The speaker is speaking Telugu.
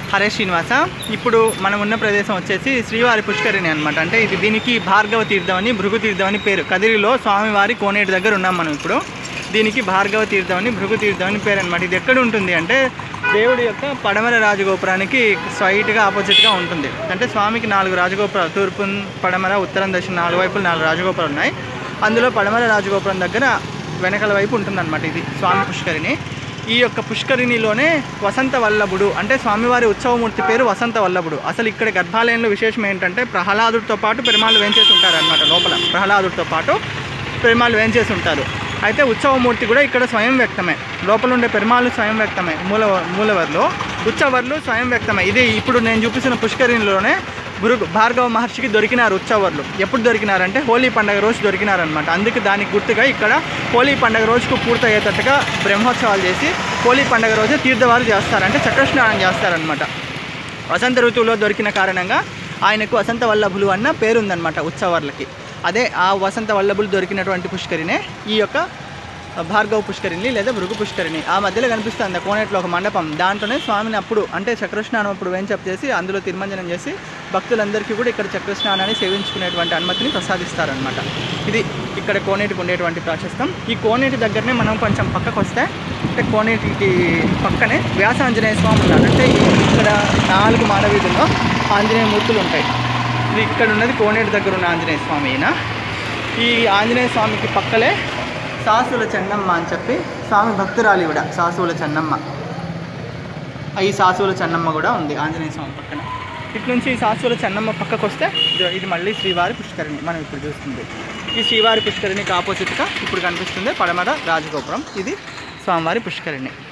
హరే శ్రీనివాస ఇప్పుడు మనం ఉన్న ప్రదేశం వచ్చేసి శ్రీవారి పుష్కరిణి అనమాట అంటే ఇది దీనికి భార్గవ తీర్థం అని భృగు తీర్థం అని పేరు కదిరిలో స్వామివారి కోనేటి దగ్గర ఉన్నాం మనం ఇప్పుడు దీనికి భార్గవ తీర్థం అని భృగు తీర్థం అని పేరు అనమాట ఇది ఎక్కడ ఉంటుంది అంటే దేవుడి యొక్క పడమర రాజగోపురానికి స్ట్రైట్గా ఆపోజిట్గా ఉంటుంది అంటే స్వామికి నాలుగు రాజగోపురాలు తూర్పు పడమర ఉత్తరం దక్షిణ నాలుగు వైపులు నాలుగు రాజగోపురాలు ఉన్నాయి అందులో పడమర రాజగోపురం దగ్గర వెనకల వైపు ఉంటుందన్నమాట ఇది స్వామి పుష్కరిణి ఈ యొక్క పుష్కరిణిలోనే వసంత వల్లభుడు అంటే స్వామివారి ఉత్సవమూర్తి పేరు వసంత వల్లభుడు అసలు ఇక్కడ గర్భాలయంలో విశేషం ఏంటంటే ప్రహ్లాదుడితో పాటు పెరుమాళ్ళు వేంచేసి ఉంటారు అనమాట లోపల ప్రహ్లాదుడితో పాటు పెరుమాళ్ళు వేంచేసి ఉంటారు అయితే ఉత్సవమూర్తి కూడా ఇక్కడ స్వయం వ్యక్తమే లోపల ఉండే పెరుమాళ్ళు స్వయం వ్యక్తమే మూల మూలవర్లో ఉత్సవర్లు స్వయం వ్యక్తమే ఇది ఇప్పుడు నేను చూపిస్తున్న పుష్కరిణిలోనే భృగు భార్గవ మహర్షికి దొరికినారు ఉత్సవర్లు ఎప్పుడు దొరికినారంటే హోలీ పండగ రోజు దొరికినారనమాట అందుకే దానికి గుర్తుగా ఇక్కడ హోలీ పండగ రోజుకు పూర్తయ్యేటట్టుగా బ్రహ్మోత్సవాలు చేసి హోలీ పండగ రోజు తీర్థవారు చేస్తారు అంటే చక్రస్నానం చేస్తారనమాట వసంత ఋతువులో దొరికిన కారణంగా ఆయనకు వసంత వల్లభులు అన్న పేరుందనమాట ఉత్సవర్లకి అదే ఆ వసంత వల్లభులు దొరికినటువంటి పుష్కరినే ఈ యొక్క భార్గవ పుష్కరిణి లేదా భృగు పుష్కరిణి ఆ మధ్యలో కనిపిస్తుంది ఆ కోనేట్లో ఒక మండపం దాంట్లోనే స్వామిని అప్పుడు అంటే చక్రస్నానం అప్పుడు వేంచప్ చేసి అందులో తిరుమంజనం చేసి భక్తులందరికీ కూడా ఇక్కడ చక్రస్నానాన్ని సేవించుకునేటువంటి అనుమతిని ప్రసాదిస్తారనమాట ఇది ఇక్కడ కోనేటికి ఉండేటువంటి ప్రాశస్తం ఈ కోనేటి దగ్గరనే మనం కొంచెం పక్కకు వస్తే అంటే కోనేటికి పక్కనే వ్యాస ఆంజనేయ స్వామి ఉన్నారు అంటే ఇక్కడ నాలుగు మాడవీధుల్లో ఆంజనేయ మూర్తులు ఉంటాయి ఇది ఇక్కడ ఉన్నది కోనేటి దగ్గర ఉన్న ఆంజనేయ స్వామి ఈయన ఈ ఆంజనేయ స్వామికి పక్కలే సాసుల చెన్నమ్మ అని చెప్పి స్వామి భక్తురాలి కూడా సాసువుల చెన్నమ్మ ఈ సాసువుల చెన్నమ్మ కూడా ఉంది ఆంజనేయ స్వామి పక్కన ఇటు నుంచి ఈ సాసువుల చెన్నమ్మ పక్కకు వస్తే ఇది- ఇది మళ్ళీ శ్రీవారి పుష్కరిణి మనం ఇప్పుడు చూస్తుంది ఈ శ్రీవారి పుష్కరిణికి ఆపోజిట్గా ఇప్పుడు కనిపిస్తుంది పడమర రాజగోపురం ఇది స్వామివారి పుష్కరిణి